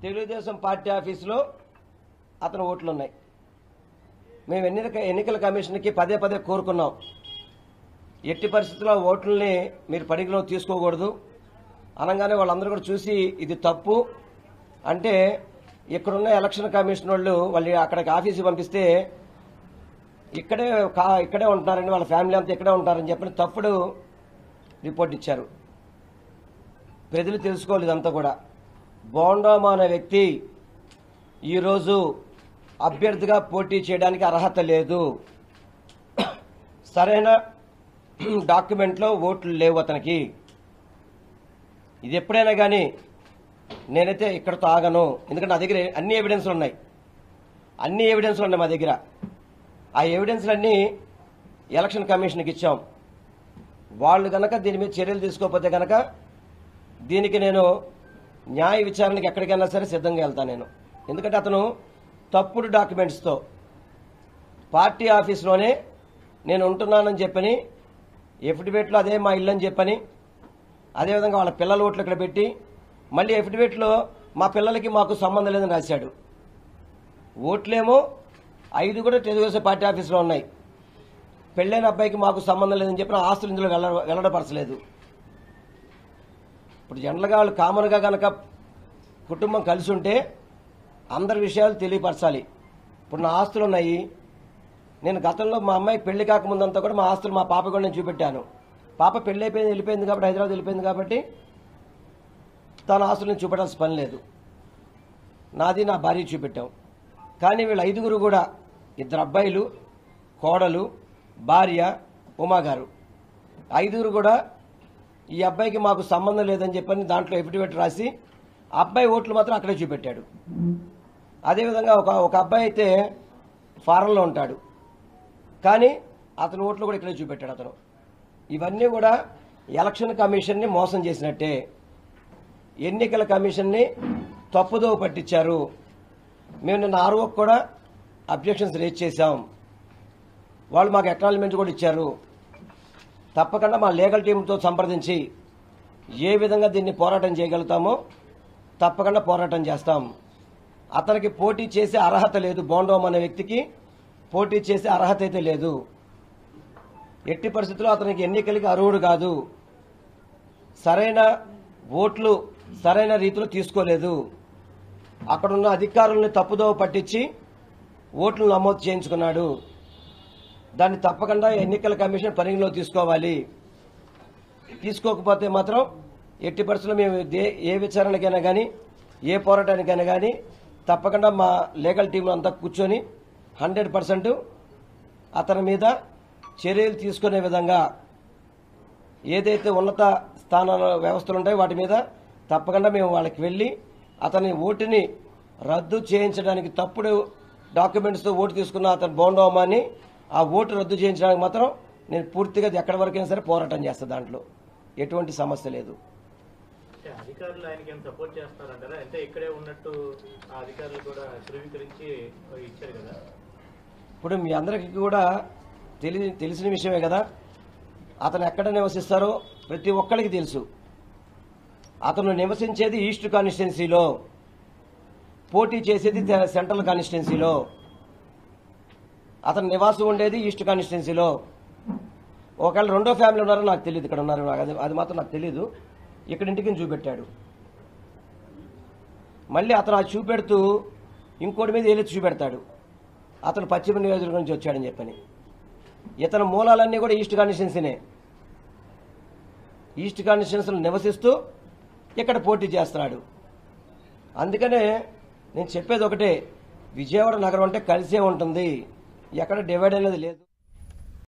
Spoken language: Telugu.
తెలుగుదేశం పార్టీ ఆఫీసులో అతని ఓట్లు ఉన్నాయి మేము ఎన్నిక ఎన్నికల కమిషన్కి పదే పదే కోరుకున్నాం ఎట్టి పరిస్థితుల్లో ఓట్లని మీరు పరిగణలో తీసుకోకూడదు అనగానే వాళ్ళందరూ కూడా చూసి ఇది తప్పు అంటే ఇక్కడున్న ఎలక్షన్ కమిషన్ వాళ్ళు వాళ్ళు అక్కడికి ఆఫీస్కి పంపిస్తే ఇక్కడే కా- ఇక్కడే ఉంటున్నారని వాళ్ళ ఫ్యామిలీ అంతా ఇక్కడే ఉంటారని చెప్పని తప్పుడు రిపోర్ట్ ఇచ్చారు ప్రజలు తెలుసుకోవాలి ఇదంతా కూడా బోండామా అనే వ్యక్తి ఈరోజు అభ్యర్థిగా పోటీ చేయడానికి అర్హత లేదు సరైన డాక్యుమెంట్లో ఓట్లు లేవు అతనికి ఇది ఎప్పుడైనా కానీ నేనైతే ఇక్కడతో ఆగను ఎందుకంటే నా దగ్గర అన్ని ఎవిడెన్స్లు ఉన్నాయి అన్ని ఎవిడెన్స్లు ఉన్నాయి మా దగ్గర ఆ ఎవిడెన్స్లన్నీ ఎలక్షన్ కమిషన్కి ఇచ్చాం వాళ్ళు గనక దీని మీద చర్యలు తీసుకోకపోతే గనక దీనికి నేను న్యాయ విచారణకి ఎక్కడికైనా సరే సిద్ధంగా వెళ్తాను నేను ఎందుకంటే అతను తప్పుడు డాక్యుమెంట్స్తో పార్టీ ఆఫీస్లోనే నేను ఉంటున్నానని చెప్పని ఎఫిడవిట్లో అదే మా ఇల్లు అని చెప్పని అదేవిధంగా వాళ్ళ పిల్లల ఓట్లు ఇక్కడ పెట్టి మళ్ళీ ఎఫిడవిట్లో మా పిల్లలకి మాకు సంబంధం లేదని రాశాడు ఓట్లేమో ఐదు కూడా తెలుగుదేశం పార్టీ ఆఫీస్లో ఉన్నాయి పెళ్ళైన అబ్బాయికి మాకు సంబంధం లేదని చెప్పిన ఆస్తులు ఇందులో వెల్ల వెల్లడపరచలేదు ఇప్పుడు జనరల్గా వాళ్ళు కామన్గా కనుక కుటుంబం కలిసి ఉంటే అందరి విషయాలు తెలియపరచాలి ఇప్పుడు నా ఆస్తులు ఉన్నాయి నేను గతంలో మా అమ్మాయి పెళ్లి కాకముందంతా కూడా మా ఆస్తులు మా పాప కూడా నేను చూపెట్టాను పాప పెళ్లి అయిపోయింది వెళ్ళిపోయింది కాబట్టి హైదరాబాద్ వెళ్ళిపోయింది కాబట్టి తన ఆస్తులు నేను చూపెట్టాల్సిన పని లేదు నాది నా భార్య చూపెట్టాం కానీ వీళ్ళ ఐదుగురు కూడా ఇద్దరు అబ్బాయిలు కోడలు భార్య ఉమా గారు ఐదుగురు కూడా ఈ అబ్బాయికి మాకు సంబంధం లేదని చెప్పని దాంట్లో ఎఫిడవిట్ రాసి ఆ అబ్బాయి ఓట్లు మాత్రం అక్కడే చూపెట్టాడు అదేవిధంగా ఒక ఒక అబ్బాయి అయితే ఫారెన్లో ఉంటాడు కానీ అతని ఓట్లు కూడా ఇక్కడే చూపెట్టాడు అతను ఇవన్నీ కూడా ఎలక్షన్ కమిషన్ని మోసం చేసినట్టే ఎన్నికల కమిషన్ని తప్పుదోవ పట్టించారు మేము నిన్న ఆర్ఓకి కూడా అబ్జెక్షన్స్ రేజ్ చేశాం వాళ్ళు మాకు అక్నాలజ్మెంట్ కూడా ఇచ్చారు తప్పకుండా మా లీగల్ టీంతో సంప్రదించి ఏ విధంగా దీన్ని పోరాటం చేయగలుగుతామో తప్పకుండా పోరాటం చేస్తాం అతనికి పోటీ చేసే అర్హత లేదు బోండోమ్ అనే వ్యక్తికి పోటీ చేసే అర్హత అయితే లేదు ఎట్టి పరిస్థితుల్లో అతనికి ఎన్నికలకి అర్హుడు కాదు సరైన ఓట్లు సరైన రీతిలో తీసుకోలేదు అక్కడున్న అధికారుల్ని తప్పుదోవ పట్టించి ఓట్లు నమోదు చేయించుకున్నాడు దాన్ని తప్పకుండా ఎన్నికల కమిషన్ పరిగణలో తీసుకోవాలి తీసుకోకపోతే మాత్రం ఎట్టి పరిస్థితుల్లో మేము దే- ఏ విచారణకైనా కానీ ఏ పోరాటానికైనా కానీ తప్పకుండా మా లీగల్ టీం అంతా కూర్చొని హండ్రెడ్ పర్సెంట్ అతని మీద చర్యలు తీసుకునే విధంగా ఏదైతే ఉన్నత స్థానాల వ్యవస్థలు ఉంటాయో వాటి మీద తప్పకుండా మేము వాళ్ళకి వెళ్ళి అతని ఓటుని రద్దు చేయించడానికి తప్పుడు డాక్యుమెంట్స్తో ఓటు తీసుకున్న అతను బోండోమాని ఆ ఓటు రద్దు చేయించడానికి మాత్రం నేను పూర్తిగా ఎక్కడి వరకైనా సరే పోరాటం చేస్తాను దాంట్లో ఎటువంటి సమస్య లేదు అంటే అధికారులు ఆయనకి ఏం సపోర్ట్ చేస్తారంటారా అంటే ఇక్కడే ఉన్నట్టు ఆ అధికారులు కూడా ధృవీకరించి ఇచ్చారు కదా ఇప్పుడు మీ అందరికీ కూడా తెలి తెలిసిన విషయమే కదా అతను ఎక్కడ నివసిస్తారో ప్రతి ఒక్కరికి తెలుసు అతను నివసించేది ఈస్ట్ కాన్స్టిట్యున్సీలో పోటీ చేసేది తె- సెంట్రల్ కాన్స్టిట్యున్సీలో అతను నివాసం ఉండేది ఈస్ట్ కాన్స్టిట్యున్సీలో ఒకవేళ రెండో ఫ్యామిలీ ఉన్నారో నాకు తెలియదు ఇక్కడ ఉన్నారు నాకు అది అది మాత్రం నాకు తెలియదు ఇక్కడ ఇంటికి చూపెట్టాడు మళ్ళీ అతను అది చూపెడుతూ ఇంకోటి మీద ఏలెత్తి చూపెడతాడు అతను పశ్చిమ నియోజకవర్గం నుంచి వచ్చాడని చెప్పని ఇతని మూలాలన్నీ కూడా ఈస్ట్ కాన్స్టిట్యున్సీనే ఈస్ట్ కాన్స్టిట్యున్సీలో నివసిస్తూ ఇక్కడ పోటీ చేస్తున్నాడు అందుకనే నేను చెప్పేది ఒకటే విజయవాడ నగరం అంటే కలిసే ఉంటుంది ఎక్కడ డివైడ్ అనేది లేదు